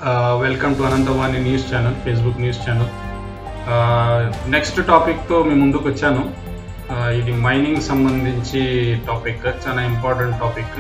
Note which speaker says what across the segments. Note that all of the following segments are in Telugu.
Speaker 1: welcome to Anantavani news channel Facebook news channel next టాపిక్తో మీ ముందుకు వచ్చాను ఆ, ఇది మైనింగ్ సంబంధించి టాపిక్ చాలా ఇంపార్టెంట్ టాపిక్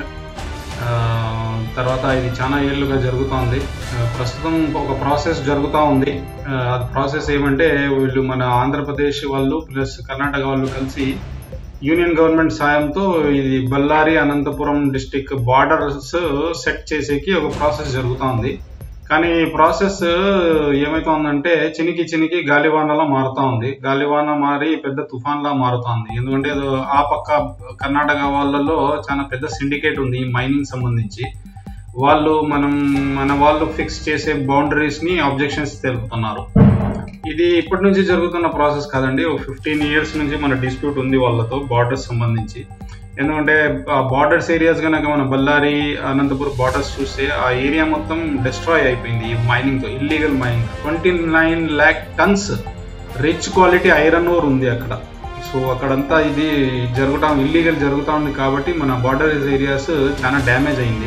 Speaker 1: తర్వాత ఇది చాలా ఏళ్ళుగా జరుగుతోంది ఆ, ప్రస్తుతం ఒక ప్రాసెస్ జరుగుతూ ఉంది ఆ, అది ప్రాసెస్ ఏమంటే వీళ్ళు మన ఆంధ్రప్రదేశ్ వాళ్ళు ప్లస్ కర్ణాటక వాళ్ళు కలిసి యూనియన్ గవర్నమెంట్ సాయంతో ఇది Ballari Anantapuram district borders set చేసేకి ఒక ప్రాసెస్ జరుగుతోంది కానీ ఈ ప్రాసెస్ ఏమైతోందంటే చినికి చినికి గాలివానలా మారుతా ఉంది గాలివాన మారి పెద్ద తుఫాన్లా మారుతోంది ఎందుకంటే ఏదో ఆ పక్క కర్ణాటక వాళ్ళలో చాలా పెద్ద సిండికేట్ ఉంది ఈ మైనింగ్ సంబంధించి వాళ్ళు మనం మన వాళ్ళు ఫిక్స్ చేసే బౌండరీస్ ని అబ్జెక్షన్స్ తెలుపుతున్నారు ఇది ఇప్పటి నుంచి జరుగుతున్న ప్రాసెస్ కాదండి ఒక ఫిఫ్టీన్ ఇయర్స్ నుంచి మన డిస్ప్యూట్ ఉంది వాళ్ళతో బార్డర్స్ సంబంధించి ఎందుకంటే ఆ బార్డర్స్ ఏరియాస్ కనుక మన బళ్ళారి అనంతపురం బార్డర్స్ చూస్తే ఆ ఏరియా మొత్తం డిస్ట్రాయ్ అయిపోయింది ఈ మైనింగ్ తో illegal mining twenty nine lakh tons rich quality iron ore ఉంది అక్కడ సో అక్కడంతా ఇది జరుగుతా ఇల్లీగల్ జరుగుతా ఉంది కాబట్టి మన బార్డర్ ఏరియాస్ చాలా డ్యామేజ్ అయింది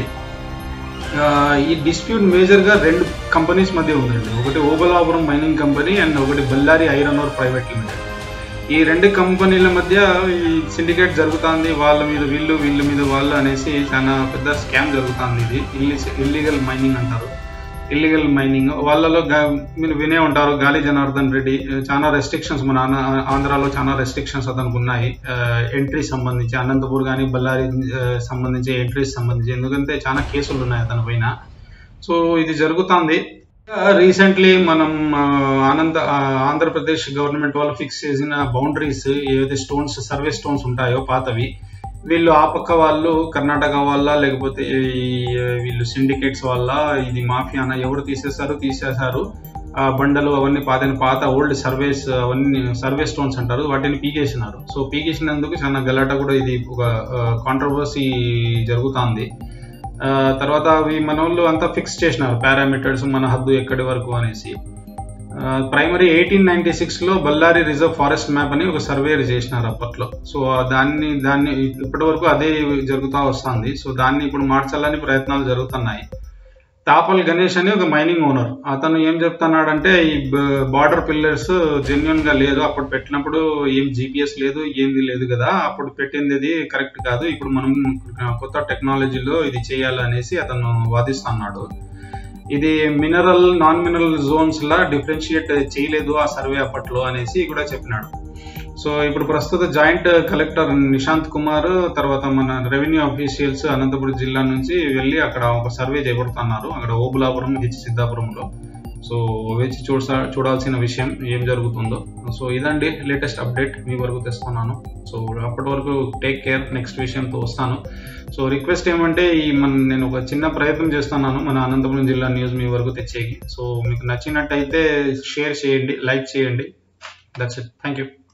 Speaker 1: ఆ, ఈ డిస్ప్యూట్ మేజర్ గా రెండు కంపెనీస్ మధ్య ఉందండి ఒకటి ఓబలాపురం మైనింగ్ కంపెనీ అండ్ ఒకటి Ballari iron ore private limited ఈ రెండు కంపెనీల మధ్య ఈ సిండికేట్ జరుగుతుంది వాళ్ళ మీద వీళ్ళు వీళ్ళ మీద వాళ్ళు అనేసి చాలా పెద్ద స్కామ్ జరుగుతుంది ఇది ఇల్లీగల్ మైనింగ్ అంటారు ఇల్లీగల్ మైనింగ్ వాళ్ళలో గా- మీరు వినే ఉంటారు గాలి జనార్దన్ రెడ్డి చాలా రెస్ట్రిక్షన్స్ మన ఆంధ్ర- ఆంధ్రాలో చాలా రెస్ట్రిక్షన్స్ అతనికి ఉన్నాయి ఎంట్రీ సంబంధించి అనంతపూర్ కానీ బళ్ళారి ఆ, సంబంధించి ఎంట్రీస్ సంబంధించి ఎందుకంటే చాలా కేసులు ఉన్నాయి అతని పైన సో ఇది జరుగుతుంది రీసెంట్లీ మనం ఆ, ఆనంద ఆ, ఆంధ్రప్రదేశ్ గవర్నమెంట్ వాళ్ళు ఫిక్స్ చేసిన బౌండరీస్ ఏవైతే స్టోన్స్ సర్వే స్టోన్స్ ఉంటాయో పాతవి వీళ్ళు ఆ పక్క వాళ్ళు కర్ణాటక వాళ్ళ లేకపోతే ఈ వీళ్ళు సిండికేట్స్ వల్ల ఇది మాఫియానా ఎవరు తీసేశారు తీసేశారు ఆ బండలు అవన్నీ పాత పాత ఓల్డ్ సర్వేస్ అవన్నీ సర్వే స్టోన్స్ అంటారు వాటిని పీకేసినారు సో పీకేసినందుకు చాలా గలాట కూడా ఇది ఒక కాంట్రవర్సీ జరుగుతుంది ఆ, తర్వాత అవి మన వాళ్ళు అంతా ఫిక్స్ చేసినారు పారామీటర్స్ మన హద్దు ఎక్కడి వరకు అనేసి ప్రైమరీ ఎయిటీన్ నైన్టీ సిక్స్లో బళ్ళారి రిజర్వ్ ఫారెస్ట్ మ్యాప్ అని ఒక సర్వేర్ చేసినారు అప్పట్లో సో దాన్ని దాన్ని ఇప్పటి వరకు అదే జరుగుతూ వస్తుంది సో దాన్ని ఇప్పుడు మార్చాలని ప్రయత్నాలు జరుగుతున్నాయి తాపల్ గణేష్ అని ఒక మైనింగ్ ఓనర్ అతను ఏం చెప్తున్నాడంటే ఈ బార్డర్ పిల్లర్స్ జెన్యున్ గా లేదు అప్పుడు పెట్టినప్పుడు ఏం జీపీఎస్ లేదు ఏంది లేదు కదా అప్పుడు పెట్టింది ఇది కరెక్ట్ కాదు ఇప్పుడు మనం కొత్త టెక్నాలజీలో ఇది చేయాలనేసి అతను వాదిస్తున్నాడు ఇది మినరల్ నాన్ మినరల్ జోన్స్ లా డిఫరెన్షియేట్ చేయలేదు ఆ సర్వే అప్పట్లో అనేసి కూడా చెప్పినాడు సో ఇప్పుడు ప్రస్తుత జాయింట్ కలెక్టర్ నిశాంత్ కుమార్ తర్వాత మన రెవెన్యూ అఫీషియల్స్ అనంతపురం జిల్లా నుంచి వెళ్ళి అక్కడ ఒక సర్వే చేపడుతున్నారు అక్కడ ఓబులాపురం హెచ్ సిద్ధాపురంలో సో వేచి చూడ చూడాల్సిన విషయం ఏం జరుగుతుందో సో ఇదండి లేటెస్ట్ అప్డేట్ మీ వరకు తెస్తున్నాను సో అప్పటి వరకు టేక్ కేర్ నెక్స్ట్ విషయంతో వస్తాను సో రిక్వెస్ట్ ఏమంటే ఈ మన నేను ఒక చిన్న ప్రయత్నం చేస్తున్నాను మన అనంతపురం జిల్లా న్యూస్ మీ వరకు తెచ్చేకి సో మీకు నచ్చినట్టయితే షేర్ చేయండి లైక్ చేయండి దట్స్ ఇట్ థ్యాంక్ యూ